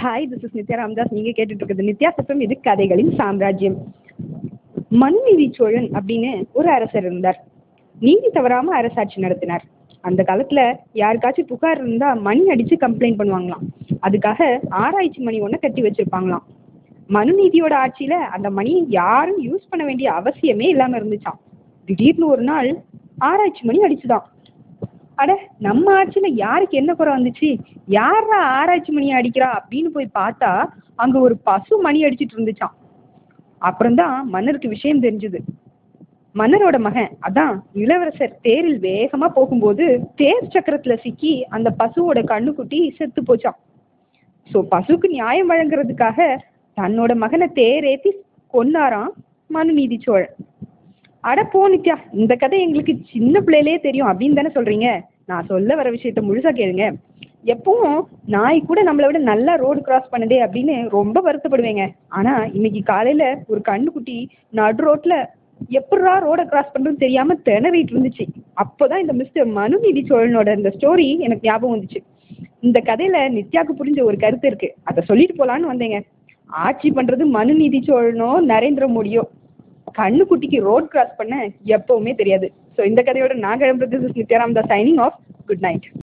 hi this is Nithya Ramadas நீங்கள் கேட்டுட்டு இருக்கிறது நித்யா சிப்பம் இது கதைகளின் சாம்ராஜ்யம் மனுநீதி சோழன் அப்படின்னு ஒரு அரசர் இருந்தார் நீதி தவறாம அரசாட்சி நடத்தினார் அந்த காலத்துல யாருக்காச்சும் புகார் இருந்தா மணி அடிச்சு கம்ப்ளைண்ட் பண்ணுவாங்களாம் அதுக்காக ஆராய்ச்சி மணி ஒன்று கட்டி வச்சிருப்பாங்களாம் மனுநீதியோட ஆட்சியில அந்த மணி யாரும் யூஸ் பண்ண வேண்டிய அவசியமே இல்லாம இருந்துச்சாம் திடீர்னு ஒரு நாள் ஆராய்ச்சி மணி அடிச்சுதான் அட நம்ம ஆட்சியில யாருக்கு என்ன குறை வந்துச்சு யாரா ஆராய்ச்சி மணி அடிக்கிறா அப்படின்னு போய் பார்த்தா அங்க ஒரு பசு மணி அடிச்சிட்டு இருந்துச்சாம் அப்புறம்தான் மன்னருக்கு விஷயம் தெரிஞ்சது மன்னரோட மகன் அதான் இளவரசர் தேரில் வேகமா போகும்போது தேர் சக்கரத்துல சிக்கி அந்த பசுவோட கண்ணுக்குட்டி செத்து போச்சாம் ஸோ பசுக்கு நியாயம் வழங்குறதுக்காக தன்னோட மகனை தேரேத்தி கொன்னாராம் மனுநீதி சோழன் அட போ நித்யா இந்த கதை எங்களுக்கு சின்ன பிள்ளையிலே தெரியும் அப்படின்னு தானே சொல்றீங்க நான் சொல்ல வர விஷயத்த முழுசா கேளுங்க எப்பவும் நாய் கூட நம்மளை விட நல்லா ரோடு கிராஸ் பண்ணுதே அப்படின்னு ரொம்ப வருத்தப்படுவேங்க ஆனா இன்னைக்கு காலையில ஒரு கண்ணுக்குட்டி நடு ரோட்ல எப்படா ரோட கிராஸ் பண்றதுன்னு தெரியாம திணறிட்டு இருந்துச்சு அப்போதான் இந்த மிஸ்டர் மனுநீதி சோழனோட இந்த ஸ்டோரி எனக்கு ஞாபகம் வந்துச்சு இந்த கதையில நித்யாக்கு புரிஞ்ச ஒரு கருத்து இருக்கு அதை சொல்லிட்டு போலான்னு வந்தேங்க ஆட்சி பண்றது மனுநீதி சோழனோ நரேந்திர மோடியோ கண்ணுக்குட்டிக்கு ரோட் கிராஸ் பண்ண எப்பவுமே தெரியாது ஸோ இந்த கதையோட நான் கிளம்புறது நித்யாராம் தான் சைனிங் ஆஃப் குட் நைட்